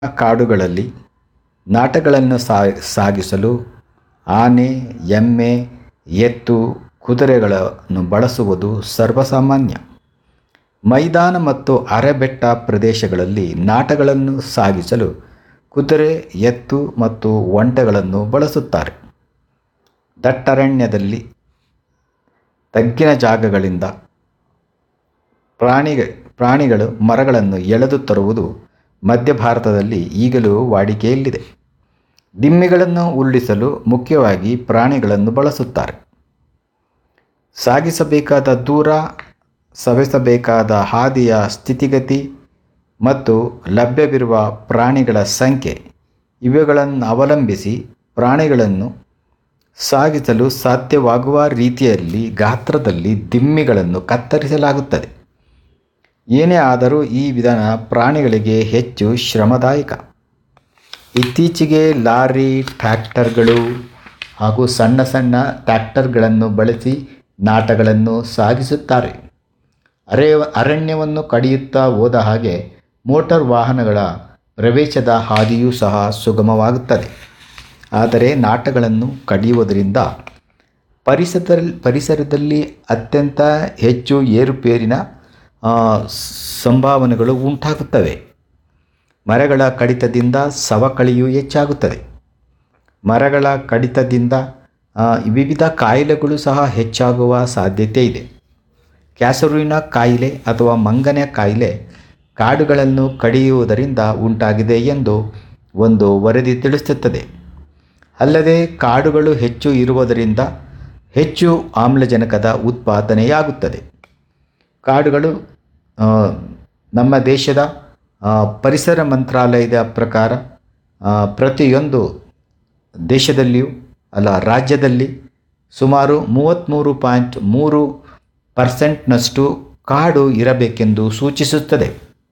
ಕಾಡುಗಳಲ್ಲಿ ನಾಟಗಳನ್ನು ಸಾಗಿಸಲು ಆನೆ ಎಮ್ಮೆ ಎತ್ತು ಕುದುರೆಗಳನ್ನು ಬಳಸುವುದು ಸರ್ವಸಾಮಾನ್ಯ ಮೈದಾನ ಮತ್ತು ಅರೆಬೆಟ್ಟ ಪ್ರದೇಶಗಳಲ್ಲಿ ನಾಟಗಳನ್ನು ಸಾಗಿಸಲು ಕುದುರೆ ಎತ್ತು ಮತ್ತು ಒಂಟೆಗಳನ್ನು ಬಳಸುತ್ತಾರೆ ದಟ್ಟರಣ್ಯದಲ್ಲಿ ತಗ್ಗಿನ ಜಾಗಗಳಿಂದ ಪ್ರಾಣಿಗ ಪ್ರಾಣಿಗಳು ಮರಗಳನ್ನು ಎಳೆದು ತರುವುದು ಮಧ್ಯ ಭಾರತದಲ್ಲಿ ಈಗಲೂ ವಾಡಿಕೆಯಲ್ಲಿದೆ ದಿಮ್ಮಿಗಳನ್ನು ಉರುಳಿಸಲು ಮುಖ್ಯವಾಗಿ ಪ್ರಾಣಿಗಳನ್ನು ಬಳಸುತ್ತಾರೆ ಸಾಗಿಸಬೇಕಾದ ದೂರ ಸವೆಸಬೇಕಾದ ಹಾದಿಯ ಸ್ಥಿತಿಗತಿ ಮತ್ತು ಲಭ್ಯವಿರುವ ಪ್ರಾಣಿಗಳ ಸಂಖ್ಯೆ ಇವುಗಳನ್ನು ಅವಲಂಬಿಸಿ ಪ್ರಾಣಿಗಳನ್ನು ಸಾಗಿಸಲು ಸಾಧ್ಯವಾಗುವ ರೀತಿಯಲ್ಲಿ ಗಾತ್ರದಲ್ಲಿ ದಿಮ್ಮಿಗಳನ್ನು ಕತ್ತರಿಸಲಾಗುತ್ತದೆ ಏನೇ ಆದರೂ ಈ ವಿಧಾನ ಪ್ರಾಣಿಗಳಿಗೆ ಹೆಚ್ಚು ಶ್ರಮದಾಯಕ ಇತ್ತೀಚೆಗೆ ಲಾರಿ ಟ್ರ್ಯಾಕ್ಟರ್ಗಳು ಹಾಗೂ ಸಣ್ಣ ಸಣ್ಣ ಟ್ರ್ಯಾಕ್ಟರ್ಗಳನ್ನು ಬಳಸಿ ನಾಟಗಳನ್ನು ಸಾಗಿಸುತ್ತಾರೆ ಅರೆ ಅರಣ್ಯವನ್ನು ಕಡಿಯುತ್ತಾ ಹೋದ ಹಾಗೆ ಮೋಟಾರ್ ವಾಹನಗಳ ಪ್ರವೇಶದ ಹಾದಿಯೂ ಸಹ ಸುಗಮವಾಗುತ್ತದೆ ಆದರೆ ನಾಟಗಳನ್ನು ಕಡಿಯುವುದರಿಂದ ಪರಿಸರದಲ್ಲಿ ಪರಿಸರದಲ್ಲಿ ಅತ್ಯಂತ ಹೆಚ್ಚು ಏರುಪೇರಿನ ಸಂಭಾವನೆಗಳು ಉಂಟಾಗುತ್ತವೆ ಮರಗಳ ಕಡಿತದಿಂದ ಸವಕಳಿಯು ಹೆಚ್ಚಾಗುತ್ತದೆ ಮರಗಳ ಕಡಿತದಿಂದ ವಿವಿಧ ಕಾಯಿಲೆಗಳು ಸಹ ಹೆಚ್ಚಾಗುವ ಸಾಧ್ಯತೆ ಇದೆ ಕ್ಯಾಸರುವಿನ ಕಾಯಿಲೆ ಅಥವಾ ಮಂಗನ ಕಾಯಿಲೆ ಕಾಡುಗಳನ್ನು ಕಡಿಯುವುದರಿಂದ ಉಂಟಾಗಿದೆ ಎಂದು ಒಂದು ವರದಿ ತಿಳಿಸುತ್ತದೆ ಅಲ್ಲದೆ ಕಾಡುಗಳು ಹೆಚ್ಚು ಇರುವುದರಿಂದ ಹೆಚ್ಚು ಆಮ್ಲಜನಕದ ಉತ್ಪಾದನೆಯಾಗುತ್ತದೆ ಕಾಡುಗಳು ನಮ್ಮ ದೇಶದ ಪರಿಸರ ಮಂತ್ರಾಲಯದ ಪ್ರಕಾರ ಪ್ರತಿಯೊಂದು ದೇಶದಲ್ಲಿಯೂ ಅಲ್ಲ ರಾಜ್ಯದಲ್ಲಿ ಸುಮಾರು ಮೂವತ್ತ್ಮೂರು ಪಾಯಿಂಟ್ ಮೂರು ಪರ್ಸೆಂಟ್ನಷ್ಟು ಕಾಡು ಇರಬೇಕೆಂದು ಸೂಚಿಸುತ್ತದೆ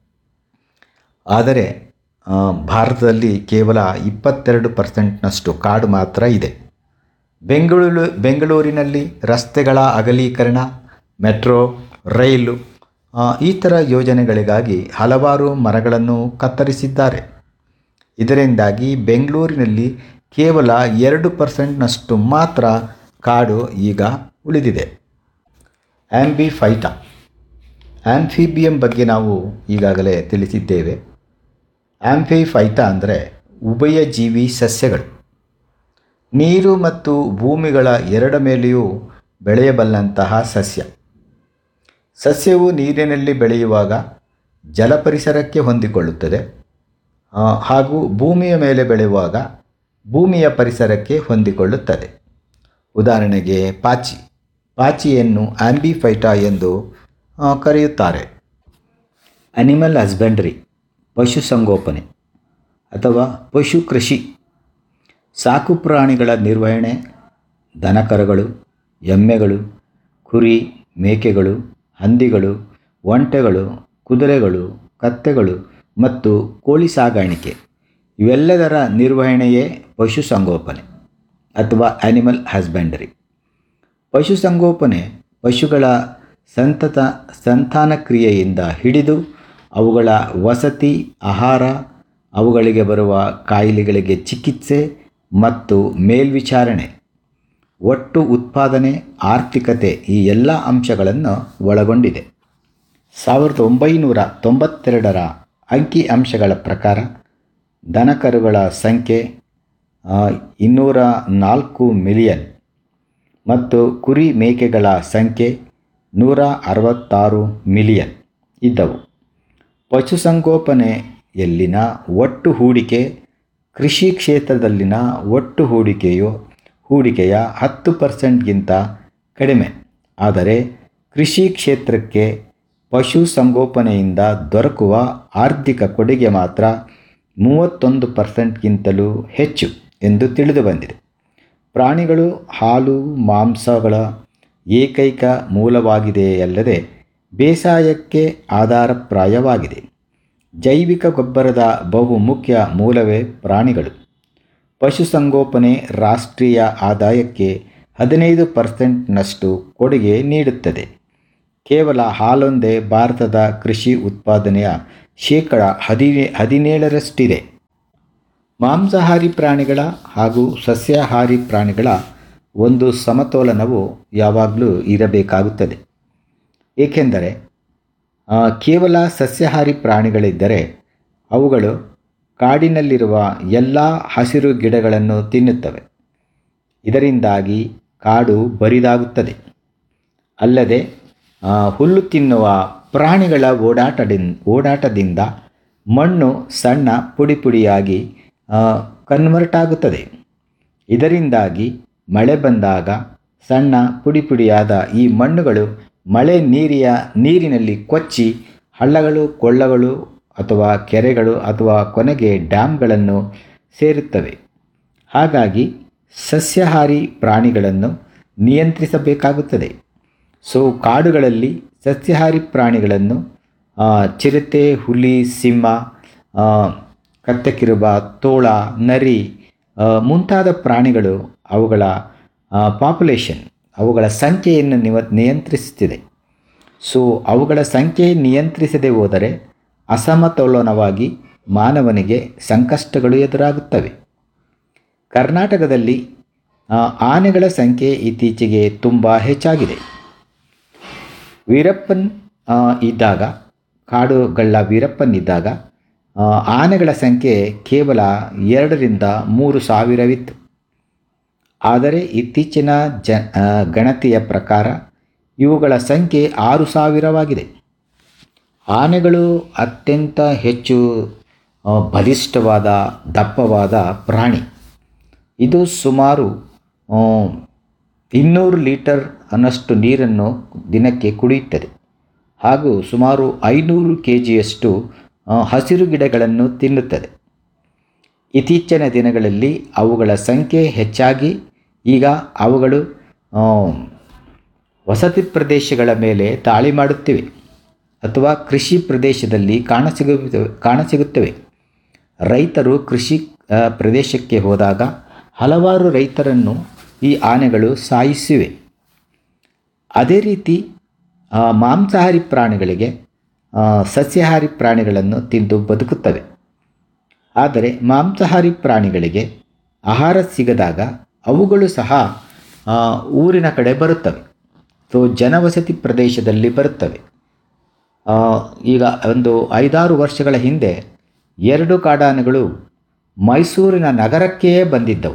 ಆದರೆ ಭಾರತದಲ್ಲಿ ಕೇವಲ ಇಪ್ಪತ್ತೆರಡು ಪರ್ಸೆಂಟ್ನಷ್ಟು ಕಾಡು ಮಾತ್ರ ಇದೆ ಬೆಂಗಳೂರು ಬೆಂಗಳೂರಿನಲ್ಲಿ ರಸ್ತೆಗಳ ಅಗಲೀಕರಣ ಮೆಟ್ರೋ ರೈಲು ಈ ಥರ ಯೋಜನೆಗಳಿಗಾಗಿ ಹಲವಾರು ಮರಗಳನ್ನು ಕತ್ತರಿಸಿದ್ದಾರೆ ಇದರಿಂದಾಗಿ ಬೆಂಗಳೂರಿನಲ್ಲಿ ಕೇವಲ ಎರಡು ಪರ್ಸೆಂಟ್ನಷ್ಟು ಮಾತ್ರ ಕಾಡು ಈಗ ಉಳಿದಿದೆ ಆ್ಯಂಬಿಫೈಟಾ ಆ್ಯಂಫಿಬಿಯಂ ಬಗ್ಗೆ ನಾವು ಈಗಾಗಲೇ ತಿಳಿಸಿದ್ದೇವೆ ಆ್ಯಂಫಿಫೈಟಾ ಅಂದರೆ ಉಭಯಜೀವಿ ಸಸ್ಯಗಳು ನೀರು ಮತ್ತು ಭೂಮಿಗಳ ಎರಡ ಮೇಲೆಯೂ ಬೆಳೆಯಬಲ್ಲಂತಹ ಸಸ್ಯ ಸಸ್ಯವು ನೀರಿನಲ್ಲಿ ಬೆಳೆಯುವಾಗ ಜಲಪರಿಸರಕ್ಕೆ ಹೊಂದಿಕೊಳ್ಳುತ್ತದೆ ಹಾಗೂ ಭೂಮಿಯ ಮೇಲೆ ಬೆಳೆಯುವಾಗ ಭೂಮಿಯ ಪರಿಸರಕ್ಕೆ ಹೊಂದಿಕೊಳ್ಳುತ್ತದೆ ಉದಾಹರಣೆಗೆ ಪಾಚಿ ಪಾಚಿಯನ್ನು ಆಂಬಿಫೈಟಾ ಎಂದು ಕರೆಯುತ್ತಾರೆ ಅನಿಮಲ್ ಹಸ್ಬೆಂಡ್ರಿ ಪಶುಸಂಗೋಪನೆ ಅಥವಾ ಪಶು ಕೃಷಿ ಸಾಕು ಪ್ರಾಣಿಗಳ ನಿರ್ವಹಣೆ ದನಕರುಗಳು ಎಮ್ಮೆಗಳು ಕುರಿ ಮೇಕೆಗಳು ಹಂದಿಗಳು ಒಂಟೆಗಳು ಕುದುರೆಗಳು ಕತ್ತೆಗಳು ಮತ್ತು ಕೋಳಿ ಸಾಗಾಣಿಕೆ ಇವೆಲ್ಲದರ ನಿರ್ವಹಣೆಯೇ ಪಶುಸಂಗೋಪನೆ ಅಥವಾ ಆ್ಯನಿಮಲ್ ಹಸ್ಬೆಂಡರಿ ಪಶುಸಂಗೋಪನೆ ಪಶುಗಳ ಸಂತತ ಸಂತಾನ ಕ್ರಿಯೆಯಿಂದ ಹಿಡಿದು ಅವುಗಳ ವಸತಿ ಆಹಾರ ಅವುಗಳಿಗೆ ಬರುವ ಕಾಯಿಲೆಗಳಿಗೆ ಚಿಕಿತ್ಸೆ ಮತ್ತು ಮೇಲ್ವಿಚಾರಣೆ ಒಟ್ಟು ಉತ್ಪಾದನೆ ಆರ್ಥಿಕತೆ ಈ ಎಲ್ಲ ಅಂಶಗಳನ್ನು ಒಳಗೊಂಡಿದೆ ಸಾವಿರದ ಒಂಬೈನೂರ ತೊಂಬತ್ತೆರಡರ ಅಂಕಿ ಅಂಶಗಳ ಪ್ರಕಾರ ದನಕರುಗಳ ಸಂಖ್ಯೆ ಇನ್ನೂರ ನಾಲ್ಕು ಮಿಲಿಯನ್ ಮತ್ತು ಕುರಿ ಮೇಕೆಗಳ ಸಂಖ್ಯೆ ನೂರ ಅರವತ್ತಾರು ಮಿಲಿಯನ್ ಇದ್ದವು ಪಶುಸಂಗೋಪನೆಯಲ್ಲಿನ ಒಟ್ಟು ಹೂಡಿಕೆ ಕೃಷಿ ಕ್ಷೇತ್ರದಲ್ಲಿನ ಒಟ್ಟು ಹೂಡಿಕೆಯು ಹೂಡಿಕೆಯ ಹತ್ತು ಪರ್ಸೆಂಟ್ಗಿಂತ ಕಡಿಮೆ ಆದರೆ ಕೃಷಿ ಕ್ಷೇತ್ರಕ್ಕೆ ಪಶುಸಂಗೋಪನೆಯಿಂದ ದೊರಕುವ ಆರ್ಥಿಕ ಕೊಡುಗೆ ಮಾತ್ರ ಮೂವತ್ತೊಂದು ಪರ್ಸೆಂಟ್ಗಿಂತಲೂ ಹೆಚ್ಚು ಎಂದು ತಿಳಿದು ಬಂದಿದೆ ಪ್ರಾಣಿಗಳು ಹಾಲು ಮಾಂಸಗಳ ಏಕೈಕ ಮೂಲವಾಗಿದೆಯಲ್ಲದೆ ಬೇಸಾಯಕ್ಕೆ ಆಧಾರಪ್ರಾಯವಾಗಿದೆ ಜೈವಿಕ ಗೊಬ್ಬರದ ಬಹುಮುಖ್ಯ ಮೂಲವೇ ಪ್ರಾಣಿಗಳು ಪಶುಸಂಗೋಪನೆ ರಾಷ್ಟ್ರೀಯ ಆದಾಯಕ್ಕೆ ಹದಿನೈದು ಪರ್ಸೆಂಟ್ನಷ್ಟು ಕೊಡುಗೆ ನೀಡುತ್ತದೆ ಕೇವಲ ಹಾಲೊಂದೇ ಭಾರತದ ಕೃಷಿ ಉತ್ಪಾದನೆಯ ಶೇಕಡ ಹದಿನೇ ಹದಿನೇಳರಷ್ಟಿದೆ ಮಾಂಸಾಹಾರಿ ಪ್ರಾಣಿಗಳ ಹಾಗೂ ಸಸ್ಯಾಹಾರಿ ಪ್ರಾಣಿಗಳ ಒಂದು ಸಮತೋಲನವು ಯಾವಾಗಲೂ ಇರಬೇಕಾಗುತ್ತದೆ ಏಕೆಂದರೆ ಆ, ಕೇವಲ ಸಸ್ಯಾಹಾರಿ ಪ್ರಾಣಿಗಳಿದ್ದರೆ ಅವುಗಳು ಕಾಡಿನಲ್ಲಿರುವ ಎಲ್ಲ ಹಸಿರು ಗಿಡಗಳನ್ನು ತಿನ್ನುತ್ತವೆ ಇದರಿಂದಾಗಿ ಕಾಡು ಬರಿದಾಗುತ್ತದೆ ಅಲ್ಲದೆ ಆ, ಹುಲ್ಲು ತಿನ್ನುವ ಪ್ರಾಣಿಗಳ ಓಡಾಟದಿಂದ ಓಡಾಟದಿಂದ ಮಣ್ಣು ಸಣ್ಣ ಪುಡಿ ಪುಡಿಯಾಗಿ ಕನ್ವರ್ಟ್ ಆಗುತ್ತದೆ ಇದರಿಂದಾಗಿ ಮಳೆ ಬಂದಾಗ ಸಣ್ಣ ಪುಡಿ ಪುಡಿಯಾದ ಈ ಮಣ್ಣುಗಳು ಮಳೆ ನೀರಿಯ ನೀರಿನಲ್ಲಿ ಕೊಚ್ಚಿ ಹಳ್ಳಗಳು ಕೊಳ್ಳಗಳು ಅಥವಾ ಕೆರೆಗಳು ಅಥವಾ ಕೊನೆಗೆ ಡ್ಯಾಮ್ಗಳನ್ನು ಸೇರುತ್ತವೆ ಹಾಗಾಗಿ ಸಸ್ಯಾಹಾರಿ ಪ್ರಾಣಿಗಳನ್ನು ನಿಯಂತ್ರಿಸಬೇಕಾಗುತ್ತದೆ ಸೊ ಕಾಡುಗಳಲ್ಲಿ ಸಸ್ಯಾಹಾರಿ ಪ್ರಾಣಿಗಳನ್ನು ಆ, ಚಿರತೆ ಹುಲಿ ಸಿಂಹ ಆ, ಕತ್ತೆಕಿರುಬ ತೋಳ ನರಿ ಆ, ಮುಂತಾದ ಪ್ರಾಣಿಗಳು ಅವುಗಳ ಪಾಪ್ಯುಲೇಷನ್ ಅವುಗಳ ಸಂಖ್ಯೆಯನ್ನು ನಿವ ನಿಯಂತ್ರಿಸುತ್ತಿದೆ ಸೊ ಅವುಗಳ ಸಂಖ್ಯೆ ನಿಯಂತ್ರಿಸದೆ ಹೋದರೆ ಅಸಮತೋಲನವಾಗಿ ಮಾನವನಿಗೆ ಸಂಕಷ್ಟಗಳು ಎದುರಾಗುತ್ತವೆ ಕರ್ನಾಟಕದಲ್ಲಿ ಆ, ಆನೆಗಳ ಸಂಖ್ಯೆ ಇತ್ತೀಚೆಗೆ ತುಂಬ ಹೆಚ್ಚಾಗಿದೆ ವೀರಪ್ಪನ್ ಆ, ಇದ್ದಾಗ ಕಾಡುಗಳ್ಳ ವೀರಪ್ಪನ್ ಇದ್ದಾಗ ಆ, ಆನೆಗಳ ಸಂಖ್ಯೆ ಕೇವಲ ಎರಡರಿಂದ ಮೂರು ಸಾವಿರವಿತ್ತು ಆದರೆ ಇತ್ತೀಚಿನ ಜ ಆ, ಗಣತಿಯ ಪ್ರಕಾರ ಇವುಗಳ ಸಂಖ್ಯೆ ಆರು ಸಾವಿರವಾಗಿದೆ ಆನೆಗಳು ಅತ್ಯಂತ ಹೆಚ್ಚು ಆ, ಬಲಿಷ್ಠವಾದ ದಪ್ಪವಾದ ಪ್ರಾಣಿ ಇದು ಸುಮಾರು ಆ, ಇನ್ನೂರು ಲೀಟರ್ ಅನ್ನಷ್ಟು ನೀರನ್ನು ದಿನಕ್ಕೆ ಕುಡಿಯುತ್ತದೆ ಹಾಗೂ ಸುಮಾರು ಐನೂರು ಕೆ ಜಿಯಷ್ಟು ಹಸಿರು ಗಿಡಗಳನ್ನು ತಿನ್ನುತ್ತದೆ ಇತ್ತೀಚಿನ ದಿನಗಳಲ್ಲಿ ಅವುಗಳ ಸಂಖ್ಯೆ ಹೆಚ್ಚಾಗಿ ಈಗ ಅವುಗಳು ಆ, ವಸತಿ ಪ್ರದೇಶಗಳ ಮೇಲೆ ದಾಳಿ ಮಾಡುತ್ತಿವೆ ಅಥವಾ ಕೃಷಿ ಪ್ರದೇಶದಲ್ಲಿ ಕಾಣಸಿಗು ಕಾಣಸಿಗುತ್ತವೆ ರೈತರು ಕೃಷಿ ಆ, ಪ್ರದೇಶಕ್ಕೆ ಹೋದಾಗ ಹಲವಾರು ರೈತರನ್ನು ಈ ಆನೆಗಳು ಸಾಯಿಸಿವೆ ಅದೇ ರೀತಿ ಆ, ಮಾಂಸಾಹಾರಿ ಪ್ರಾಣಿಗಳಿಗೆ ಆ, ಸಸ್ಯಾಹಾರಿ ಪ್ರಾಣಿಗಳನ್ನು ತಿಂದು ಬದುಕುತ್ತವೆ ಆದರೆ ಮಾಂಸಾಹಾರಿ ಪ್ರಾಣಿಗಳಿಗೆ ಆಹಾರ ಸಿಗದಾಗ ಅವುಗಳು ಸಹ ಆ, ಊರಿನ ಕಡೆ ಬರುತ್ತವೆ ಸೊ ಜನವಸತಿ ಪ್ರದೇಶದಲ್ಲಿ ಬರುತ್ತವೆ ಆ, ಈಗ ಒಂದು ಐದಾರು ವರ್ಷಗಳ ಹಿಂದೆ ಎರಡು ಕಾಡಾನೆಗಳು ಮೈಸೂರಿನ ನಗರಕ್ಕೇ ಬಂದಿದ್ದವು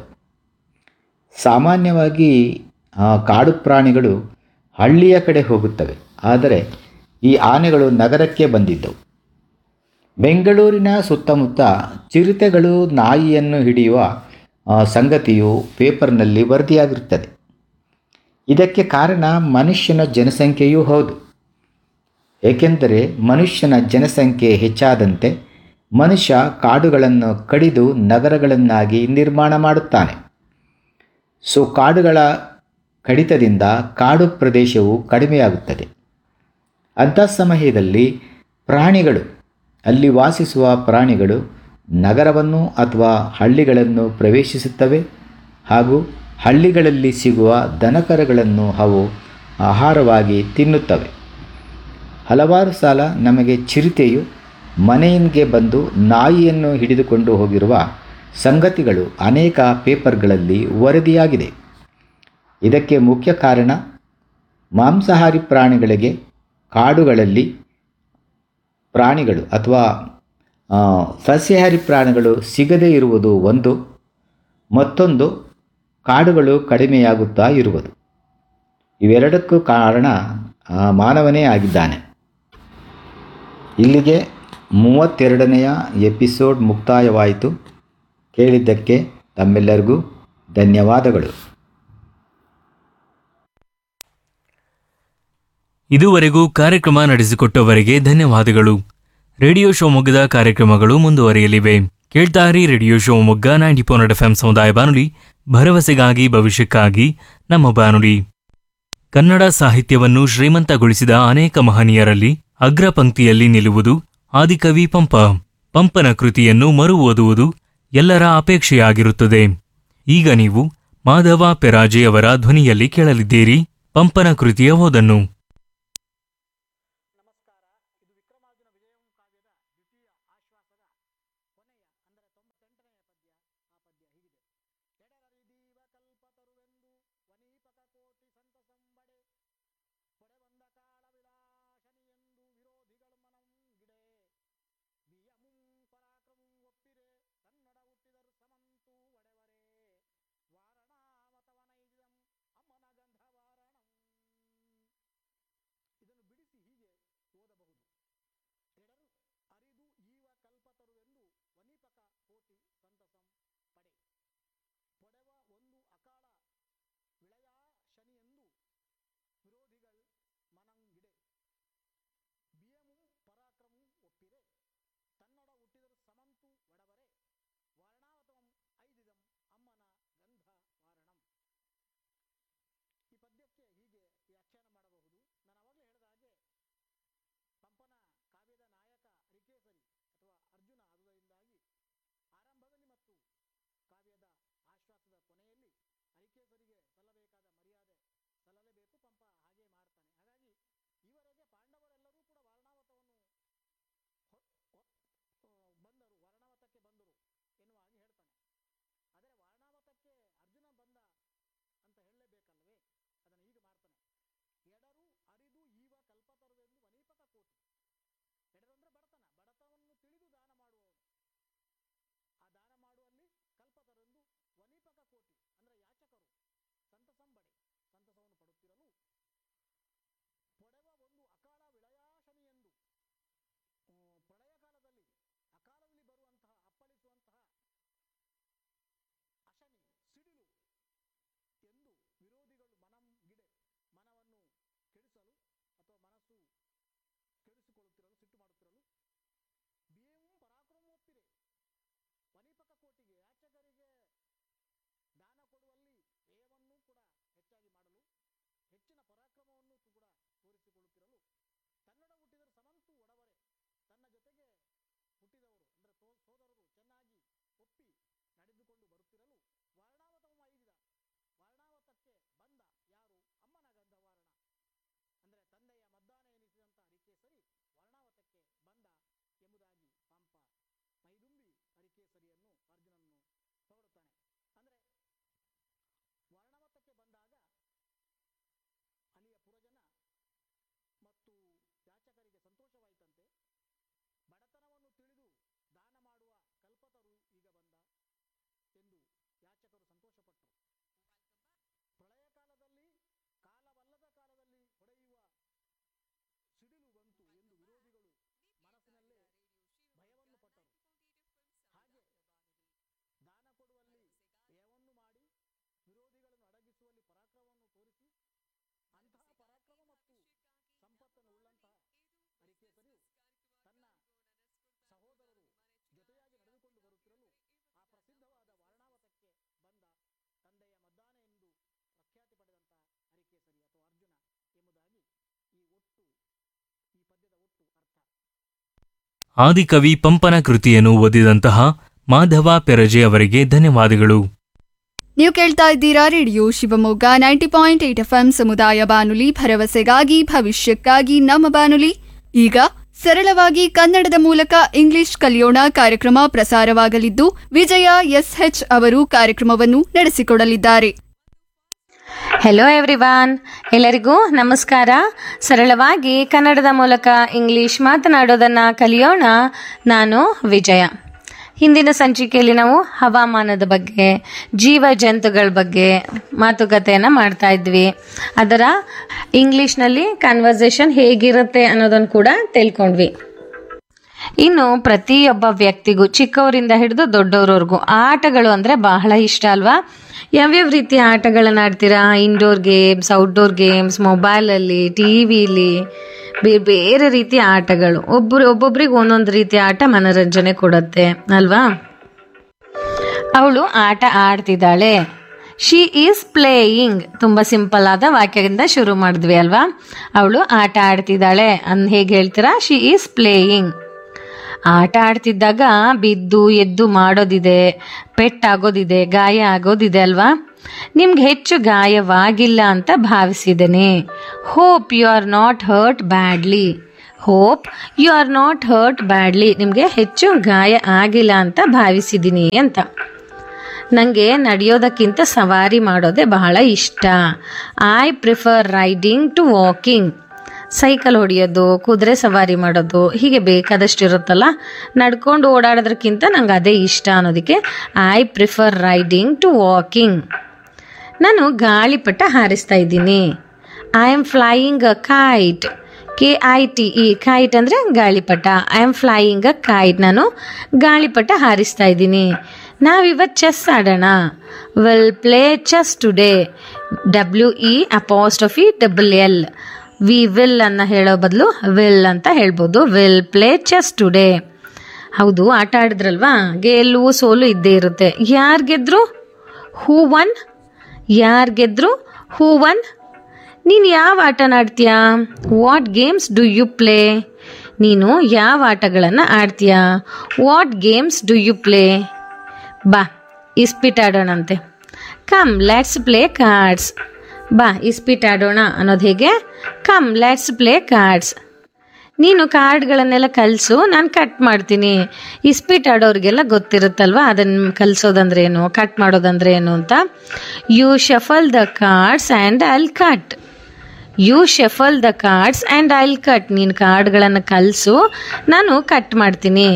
ಸಾಮಾನ್ಯವಾಗಿ ಆ, ಕಾಡು ಪ್ರಾಣಿಗಳು ಹಳ್ಳಿಯ ಕಡೆ ಹೋಗುತ್ತವೆ ಆದರೆ ಈ ಆನೆಗಳು ನಗರಕ್ಕೆ ಬಂದಿದ್ದವು ಬೆಂಗಳೂರಿನ ಸುತ್ತಮುತ್ತ ಚಿರತೆಗಳು ನಾಯಿಯನ್ನು ಹಿಡಿಯುವ ಆ, ಸಂಗತಿಯು ಪೇಪರ್ನಲ್ಲಿ ವರದಿಯಾಗಿರುತ್ತದೆ ಇದಕ್ಕೆ ಕಾರಣ ಮನುಷ್ಯನ ಜನಸಂಖ್ಯೆಯೂ ಹೌದು ಏಕೆಂದರೆ ಮನುಷ್ಯನ ಜನಸಂಖ್ಯೆ ಹೆಚ್ಚಾದಂತೆ ಮನುಷ್ಯ ಕಾಡುಗಳನ್ನು ಕಡಿದು ನಗರಗಳನ್ನಾಗಿ ನಿರ್ಮಾಣ ಮಾಡುತ್ತಾನೆ ಸೊ ಕಾಡುಗಳ ಕಡಿತದಿಂದ ಕಾಡು ಪ್ರದೇಶವು ಕಡಿಮೆಯಾಗುತ್ತದೆ ಅಂಥ ಸಮಯದಲ್ಲಿ ಪ್ರಾಣಿಗಳು ಅಲ್ಲಿ ವಾಸಿಸುವ ಪ್ರಾಣಿಗಳು ನಗರವನ್ನು ಅಥವಾ ಹಳ್ಳಿಗಳನ್ನು ಪ್ರವೇಶಿಸುತ್ತವೆ ಹಾಗೂ ಹಳ್ಳಿಗಳಲ್ಲಿ ಸಿಗುವ ದನಕರುಗಳನ್ನು ಅವು ಆಹಾರವಾಗಿ ತಿನ್ನುತ್ತವೆ ಹಲವಾರು ಸಲ ನಮಗೆ ಚಿರತೆಯು ಮನೆಯಿಂಗೆ ಬಂದು ನಾಯಿಯನ್ನು ಹಿಡಿದುಕೊಂಡು ಹೋಗಿರುವ ಸಂಗತಿಗಳು ಅನೇಕ ಪೇಪರ್ಗಳಲ್ಲಿ ವರದಿಯಾಗಿದೆ ಇದಕ್ಕೆ ಮುಖ್ಯ ಕಾರಣ ಮಾಂಸಾಹಾರಿ ಪ್ರಾಣಿಗಳಿಗೆ ಕಾಡುಗಳಲ್ಲಿ ಪ್ರಾಣಿಗಳು ಅಥವಾ ಆ, ಸಸ್ಯಾಹಾರಿ ಪ್ರಾಣಿಗಳು ಸಿಗದೇ ಇರುವುದು ಒಂದು ಮತ್ತೊಂದು ಕಾಡುಗಳು ಕಡಿಮೆಯಾಗುತ್ತಾ ಇರುವುದು ಇವೆರಡಕ್ಕೂ ಕಾರಣ ಆ, ಮಾನವನೇ ಆಗಿದ್ದಾನೆ ಇಲ್ಲಿಗೆ ಮೂವತ್ತೆರಡನೆಯ ಎಪಿಸೋಡ್ ಮುಕ್ತಾಯವಾಯಿತು ಕೇಳಿದ್ದಕ್ಕೆ ತಮ್ಮೆಲ್ಲರಿಗೂ ಧನ್ಯವಾದಗಳು ಇದುವರೆಗೂ ಕಾರ್ಯಕ್ರಮ ನಡೆಸಿಕೊಟ್ಟವರಿಗೆ ಧನ್ಯವಾದಗಳು ರೇಡಿಯೋ ಶಿವಮೊಗ್ಗದ ಕಾರ್ಯಕ್ರಮಗಳು ಮುಂದುವರಿಯಲಿವೆ ಕೇಳ್ತಾರಿ radio Shivamogga ninety four F M ಸಮುದಾಯ ಬಾನುಲಿ ಭರವಸೆಗಾಗಿ ಭವಿಷ್ಯಕ್ಕಾಗಿ ನಮ್ಮ ಬಾನುಲಿ ಕನ್ನಡ ಸಾಹಿತ್ಯವನ್ನು ಶ್ರೀಮಂತಗೊಳಿಸಿದ ಅನೇಕ ಮಹನೀಯರಲ್ಲಿ ಅಗ್ರ ಪಂಕ್ತಿಯಲ್ಲಿ ನಿಲ್ಲುವುದು ಆದಿಕವಿ ಪಂಪ ಪಂಪನ ಕೃತಿಯನ್ನು ಮರು ಓದುವುದು ಎಲ್ಲರ ಅಪೇಕ್ಷೆಯಾಗಿರುತ್ತದೆ ಈಗ ನೀವು ಮಾಧವ ಪೆರಾಜೆಯವರ ಧ್ವನಿಯಲ್ಲಿ ಕೇಳಲಿದ್ದೀರಿ ಪಂಪನ ಕೃತಿಯ ಓದನ್ನು ವರ್ಣಾವತಂ ಐದಿದಂ ಅಮ್ಮನ ಗಂಧ ವಾರಣಂ ಈ ಪದ್ಯಕ್ಕೆ ಹೀಗೆ ವ್ಯಾಖ್ಯಾನ ಮಾಡಬಹುದು ನಾನು ಅವಾಗಲೇ ಹೇಳಿದ ಹಾಗೆ ಪಂಪನ ಕಾವ್ಯದ ನಾಯಕ ರಿಕೇಸರಿ ಅಥವಾ ಅರ್ಜುನ ಆದುದರಿಂದಾಗಿ ಆರಂಭದಲ್ಲಿ ಮತ್ತು ಕಾವ್ಯದ ಆಶ್ವಾಸದ ಕೊನೆಯಲ್ಲಿ ಅರಿಕೇಸರಿಗೆ ಸಲ್ಲಬೇಕಾದ ಮರ್ಯಾದೆ ಸಲ್ಲಲೇಬೇಕು ಪಂಪ ಹಾಗೆ ಮಾಡ್ತಾನೆ ಹಾಗಾಗಿ ಈವರೆಗೆ ಪಾಂಡವರೆಲ್ಲರೂ ಕೂಡ ವಾರಣಾವತವನ್ನು ಹೊ- ಹೊ- ಆ, ಬಂದರು ವರ್ಣಾವತಕ್ಕೆ ಬಂದರು ಎನ್ನುವ ಹಾಗೆ ಹೇಳ್ತಾನೆ ಆದರೆ ವಾರಣಾವತಕ್ಕೆ ಅರ್ಜುನ ಬಂದ ಅಂತ ಹೇಳಲೇಬೇಕಲ್ವೇ ಅದನ್ನು ಈಗ ಮಾಡ್ತಾನೆ ಎಡರು ಅರಿದು ಈವ ಕಲ್ಪತರುವೆಂದು ವನೀಪಕ ಕೋಟಿ ಎಡರು ಅಂದ್ರೆ ಬಡತನ ಬಡತನವನ್ನು ತಿಳಿದು ದಾನ ಮಾಡುವವನು ಆ ದಾನ ಮಾಡುವಲ್ಲಿ ಕಲ್ಪತರೆಂದು ವನೀಪಕ ಕೋಟಿ ಅಂದ್ರೆ ಯಾಚಕರು ಸಂತಸಂಬಡೆ ಸಂತಸವನ್ನು ಪಡುತ್ತಿರಲು ಪೊಡೆವ ಒಂದು ಅಕಾಲ ವಿಳಯಾಶನಿ ಎಂದು ಆ, ಪ್ರಳಯ ಕಾಲದಲ್ಲಿ ಅಕಾಲದಲ್ಲಿ ಬರುವಂತಹ ಅಪ್ಪಳಿಸುವಂತಹ ಅಶನಿ ಸಿಡಿಲು ಎಂದು ವಿರೋಧಿಗಳು ಮನಂ ಗಿಡೆ ಮನವನ್ನು ಕೆಡಿಸಲು ಅಥವಾ ಮನಸ್ಸು ಕೆಡಿಸಿಕೊಳ್ಳುತ್ತಿರಲು ಸಿಟ್ಟು ಮಾಡುತ್ತಿರಲು ಬಿಯೇವು ಪರಾಕ್ರಮ ಒಪ್ಪಿದೆ ವನಿಪಕ ಕೋಟಿಗೆ ಯಾಚಕರಿಗೆ ದಾನ ಕೊಡುವಲ್ಲಿ ವ್ಯಯವನ್ನೂ ಕೂಡ ಹೆಚ್ಚಾಗಿ ಮಾಡಲು ಹೆಚ್ಚಿನ ಪರಾಕ್ರಮವನ್ನು ತು- ಕೂಡ ತೋರಿಸಿಕೊಳ್ಳುತ್ತಿರಲು ತನ್ನಡ ಹುಟ್ಟಿದರೆ ಸಮಂತು ಒಡವರೆ ತನ್ನ ಜೊತೆಗೆ ಹುಟ್ಟಿದವರು ಅಂದರೆ ತೋ- ಸೋದರರು ಚೆನ್ನಾಗಿ ಒಪ್ಪಿ ನಡೆದುಕೊಂಡು ಬರುತ್ತಿರಲು ವರ್ಣಾವತವು ಐದಿದ ವರ್ಣಾವತಕ್ಕೆ ಬಂದ ಯಾರು ಅಮ್ಮನ ಗಂಧವಾರಣ ಅಂದರೆ ತಂದೆಯ ಮದ್ದಾನೆ ಎನಿಸಿದಂಥ ಅರಿಕೇಸರಿ ವರ್ಣಾವತಕ್ಕೆ ಬಂದ ಎಂಬುದಾಗಿ ಪಂಪ ಮೈದುಂಬಿ ಅರಿಕೇಸರಿಯನ್ನು ಅರ್ಜುನನ್ನು ಹೊಗಳುತ್ತಾನೆ ಅಂದರೆ ವರ್ಣಾವತಕ್ಕೆ ಬಂದಾಗ ಅಲ್ಲಿಯ ಪುರಜನ ಮತ್ತು ಯಾಚಕರಿಗೆ ಸಂತೋಷವಾಯಿತಂತೆ ಬಡತನವನ್ನು ತಿಳಿದು ದಾನ ಮಾಡುವ ಕಲ್ಪತರು ಈಗ ಬಂದ ಎಂದು ಯಾಚಕರು ಸಂತೋಷಪಟ್ಟರು ಪ್ರಳಯ ಕಾಲದಲ್ಲಿ ಕಾಲವಲ್ಲದ ಕಾಲದಲ್ಲಿ ಹೊಡೆಯುವ ಸಿಡಿಲು ಬಂತು ಎಂದು ವಿರೋಧಿಗಳು ಮನಸ್ಸಿನಲ್ಲೇ ಭಯವನ್ನು ಪಟ್ಟರು ಹಾಗೆ ದಾನ ಕೊಡುವಲ್ಲಿ ವ್ಯಯವನ್ನು ಮಾಡಿ ವಿರೋಧಿಗಳನ್ನು ಅಡಗಿಸುವಲ್ಲಿ ಪರಾಕ್ರಮವನ್ನು ತೋರಿಸಿ ಅಂತಹ ಪರಾಕ್ರಮ ಮತ್ತು ಸಂಪತ್ತನ್ನು ಉಳ್ಳಂತಹ ಅರಿಕೇಸರಿಯು ತನ್ನ ಸಹೋದರರು ಜೊತೆಯಾಗಿ ನಡೆದುಕೊಂಡು ಬರುತ್ತಿರಲು ಆ ಪ್ರಸಿದ್ಧವಾದ ವಾರಣಾವತಕ್ಕೆ ಬಂದ ತಂದೆಯ ಮದ್ದಾನೆ ಎಂದು ಪ್ರಖ್ಯಾತಿ ಪಡೆದಂತಹ ಅರಿಕೇಸರಿ ಅಥವಾ ಅರ್ಜುನ ಎಂಬುದಾಗಿ ಈ ಒಟ್ಟು ಈ ಪದ್ಯದ ಒಟ್ಟು ಅರ್ಥ ಆದಿಕವಿ ಪಂಪನ ಕೃತಿಯನ್ನು ಓದಿದಂತಹ ಮಾಧವ ಪೆರಜೆ ಅವರಿಗೆ ಧನ್ಯವಾದಗಳು ನೀವು ಕೇಳ್ತಾ ಇದ್ದೀರಾ radio Shivamogga ninety point eight F M ಸಮುದಾಯ ಬಾನುಲಿ ಭರವಸೆಗಾಗಿ ಭವಿಷ್ಯಕ್ಕಾಗಿ ನಮ್ಮ ಬಾನುಲಿ ಈಗ ಸರಳವಾಗಿ ಕನ್ನಡದ ಮೂಲಕ ಇಂಗ್ಲಿಷ್ ಕಲಿಯೋಣ ಕಾರ್ಯಕ್ರಮ ಪ್ರಸಾರವಾಗಲಿದ್ದು ವಿಜಯ ಎಸ್ಎಚ್ ಅವರು ಕಾರ್ಯಕ್ರಮವನ್ನು ನಡೆಸಿಕೊಡಲಿದ್ದಾರೆ ಹೆಲೋ ಎವ್ರಿವಾನ್ ಎಲ್ಲರಿಗೂ ನಮಸ್ಕಾರ ಸರಳವಾಗಿ ಕನ್ನಡದ ಮೂಲಕ ಇಂಗ್ಲಿಷ್ ಮಾತನಾಡೋದನ್ನು ಕಲಿಯೋಣ ನಾನು ವಿಜಯ ಹಿಂದಿನ ಸಂಚಿಕೆಯಲ್ಲಿ ನಾವು ಹವಾಮಾನದ ಬಗ್ಗೆ ಜೀವ ಜಂತುಗಳ ಬಗ್ಗೆ ಮಾತುಕತೆಯನ್ನು ಮಾಡ್ತಾ ಇದ್ವಿ ಅದರ ಇಂಗ್ಲೀಷ್ನಲ್ಲಿ ಕನ್ವರ್ಸೇಷನ್ ಹೇಗಿರುತ್ತೆ ಅನ್ನೋದನ್ನು ಕೂಡ ತಿಳ್ಕೊಂಡ್ವಿ ಇನ್ನು ಪ್ರತಿಯೊಬ್ಬ ವ್ಯಕ್ತಿಗೂ ಚಿಕ್ಕವರಿಂದ ಹಿಡಿದು ದೊಡ್ಡವರವರೆಗೂ ಆಟಗಳು ಅಂದರೆ ಬಹಳ ಇಷ್ಟ ಅಲ್ವಾ ಯಾವ್ಯಾವ ರೀತಿಯ ಆಟಗಳನ್ನ ಆಡ್ತೀರಾ ಇಂಡೋರ್ ಗೇಮ್ಸ್ ಔಟ್ಡೋರ್ ಗೇಮ್ಸ್ ಮೊಬೈಲಲ್ಲಿ ಟಿ ವಿಲಿ ಬೇರೆ ಬೇರೆ ರೀತಿಯ ಆಟಗಳು ಒಬ್ಬರು ಒಬ್ಬೊಬ್ರಿಗೆ ಒಂದೊಂದು ರೀತಿಯ ಆಟ ಮನೋರಂಜನೆ ಕೊಡುತ್ತೆ ಅಲ್ವಾ ಅವಳು ಆಟ ಆಡ್ತಿದ್ದಾಳೆ ಶಿ ಈಸ್ ಪ್ಲೇಯಿಂಗ್ ತುಂಬ ಸಿಂಪಲ್ ಆದ ವಾಕ್ಯದಿಂದ ಶುರು ಮಾಡಿದ್ವಿ ಅಲ್ವಾ ಅವಳು ಆಟ ಆಡ್ತಿದ್ದಾಳೆ ಅನ್ ಹೇಗೆ ಹೇಳ್ತೀರಾ ಶಿ ಈಸ್ ಪ್ಲೇಯಿಂಗ್ ಆಟ ಆಡ್ತಿದ್ದಾಗ ಬಿದ್ದು ಎದ್ದು ಮಾಡೋದಿದೆ ಪೆಟ್ಟಾಗೋದಿದೆ ಗಾಯ ಆಗೋದಿದೆ ಅಲ್ವಾ ನಿಮ್ಗೆ ಹೆಚ್ಚು ಗಾಯವಾಗಿಲ್ಲ ಅಂತ ಭಾವಿಸಿದ್ದೇನೆ hope you are not hurt badly hope you are not hurt badly ನಿಮಗೆ ಹೆಚ್ಚು ಗಾಯ ಆಗಿಲ್ಲ ಅಂತ ಭಾವಿಸಿದ್ದೀನಿ ಅಂತ ನನಗೆ ನಡೆಯೋದಕ್ಕಿಂತ ಸವಾರಿ ಮಾಡೋದೇ ಬಹಳ ಇಷ್ಟ I prefer riding to walking cycle ಹೊಡೆಯೋದು ಕುದುರೆ ಸವಾರಿ ಮಾಡೋದು ಹೀಗೆ ಬೇಕಾದಷ್ಟು ಇರುತ್ತಲ್ಲ ನಡ್ಕೊಂಡು ಓಡಾಡೋದಕ್ಕಿಂತ ನಂಗೆ ಅದೇ ಇಷ್ಟ ಅನ್ನೋದಕ್ಕೆ I prefer riding to walking ನಾನು ಗಾಳಿಪಟ ಹಾರಿಸ್ತಾ ಇದ್ದೀನಿ I am flying a kite K I T E kite ಅಂದರೆ ಗಾಳಿಪಟ I am flying a kite ನಾನು ಗಾಳಿಪಟ ಹಾರಿಸ್ತಾ ಇದ್ದೀನಿ ನಾವಿವತ್ತು ಚೆಸ್ ಆಡೋಣ we'll play chess today W E apostrophe double L we will ಅನ್ನ ಹೇಳೋ ಬದಲು ವಿಲ್ ಅಂತ ಹೇಳ್ಬೋದು ವಿಲ್ ಪ್ಲೇ ಚೆಸ್ ಟುಡೇ ಹೌದು ಆಟ ಆಡಿದ್ರಲ್ವಾ ಗೆಲುವು ಸೋಲು ಇದ್ದೇ ಇರುತ್ತೆ ಯಾರು ಗೆದ್ರು ಹೂ ಒನ್ ಯಾರು ಗೆದ್ರು ಹೂ ಒನ್ ನೀನು ಯಾವ ಆಟನ ಆಡ್ತೀಯಾ what games do you play ನೀನು ಯಾವ ಆಟಗಳನ್ನು ಆಡ್ತೀಯಾ what games do you play ಬಾ ಇಸ್ಪಿಟ್ ಆಡೋಣಂತೆ ಕಮ್ ಲೆಟ್ಸ್ ಪ್ಲೇ ಕಾರ್ಡ್ಸ್ ಬಾ ಇಸ್ಪಿಟ್ ಆಡೋಣ ಅನ್ನೋದು ಹೇಗೆ ಕಮ್ ಲೆಟ್ಸ್ ಪ್ಲೇ ಕಾರ್ಡ್ಸ್ ನೀನು ಕಾರ್ಡ್ಗಳನ್ನೆಲ್ಲ ಕಲಿಸು ನಾನು ಕಟ್ ಮಾಡ್ತೀನಿ ಇಸ್ಪಿಟ್ ಆಡೋರಿಗೆಲ್ಲ ಗೊತ್ತಿರುತ್ತಲ್ವ ಅದನ್ನು ಕಲಿಸೋದಂದ್ರೆ ಏನು ಕಟ್ ಮಾಡೋದಂದ್ರೆ ಏನು ಅಂತ you shuffle the cards and I'll cut you shuffle the cards and I'll cut ನೀನು ಕಾರ್ಡ್ಗಳನ್ನು ಕಲಿಸು ನಾನು ಕಟ್ ಮಾಡ್ತೀನಿ